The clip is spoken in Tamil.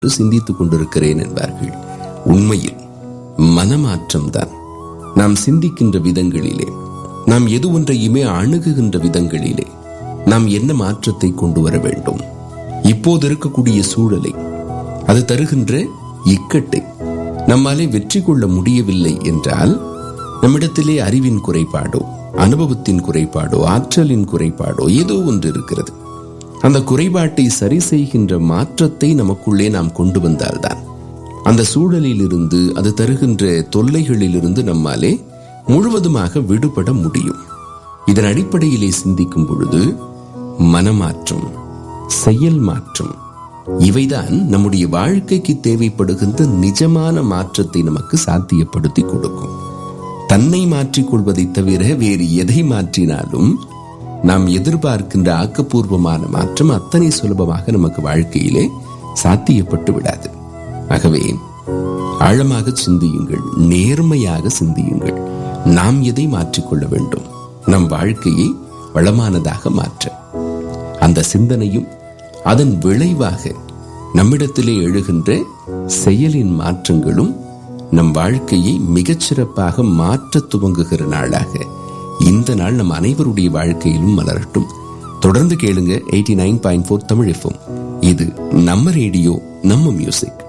சிந்தித்துக் கொண்டிருக்கிறேன் என்பார்கள் உண்மையில் மனமாற்றம்தான் நாம் சிந்திக்கின்ற விதங்களிலே நாம் எது ஒன்றையுமே அணுகுகின்ற விதங்களிலே நாம் என்ன மாற்றத்தை கொண்டு வர வேண்டும் இப்போது இருக்கக்கூடிய சூழலை அது தருகின்ற இக்கட்டை நம்மாலே வெற்றி கொள்ள முடியவில்லை என்றால் நம்மிடத்திலே அறிவின் குறைபாடோ அனுபவத்தின் குறைபாடோ ஆற்றலின் குறைபாடோ ஏதோ ஒன்று இருக்கிறது அந்த குறைபாட்டை சரி செய்கின்ற மாற்றத்தை நமக்குள்ளே நாம் கொண்டு வந்தால்தான் அந்த சூழலில் இருந்து அது தருகின்ற தொல்லைகளிலிருந்து நம்மாலே முழுவதுமாக விடுபட முடியும் இதன் அடிப்படையிலே சிந்திக்கும் பொழுது மனமாற்றம் செயல் மாற்றம் இவைதான் நம்முடைய வாழ்க்கைக்கு தேவைப்படுகின்ற நிஜமான மாற்றத்தை நமக்கு சாத்தியப்படுத்தி கொடுக்கும் தன்னை மாற்றிக் கொள்வதை தவிர வேறு எதை மாற்றினாலும் நாம் எதிர்பார்க்கின்ற ஆக்கப்பூர்வமான மாற்றம் அத்தனை சுலபமாக நமக்கு வாழ்க்கையிலே சாத்தியப்பட்டு விடாது ஆகவே ஆழமாக சிந்தியுங்கள் நேர்மையாக சிந்தியுங்கள் நாம் எதை மாற்றிக்கொள்ள வேண்டும் நம் வாழ்க்கையை வளமானதாக மாற்ற அந்த சிந்தனையும் அதன் விளைவாக நம்மிடத்திலே எழுகின்ற செயலின் மாற்றங்களும் நம் வாழ்க்கையை மிகச்சிறப்பாக மாற்ற துவங்குகிற நாளாக இந்த நாள் நம் அனைவருடைய வாழ்க்கையிலும் மலரட்டும் தொடர்ந்து கேளுங்க eighty nine point four Tamil FM இது நம்ம ரேடியோ நம்ம மியூசிக்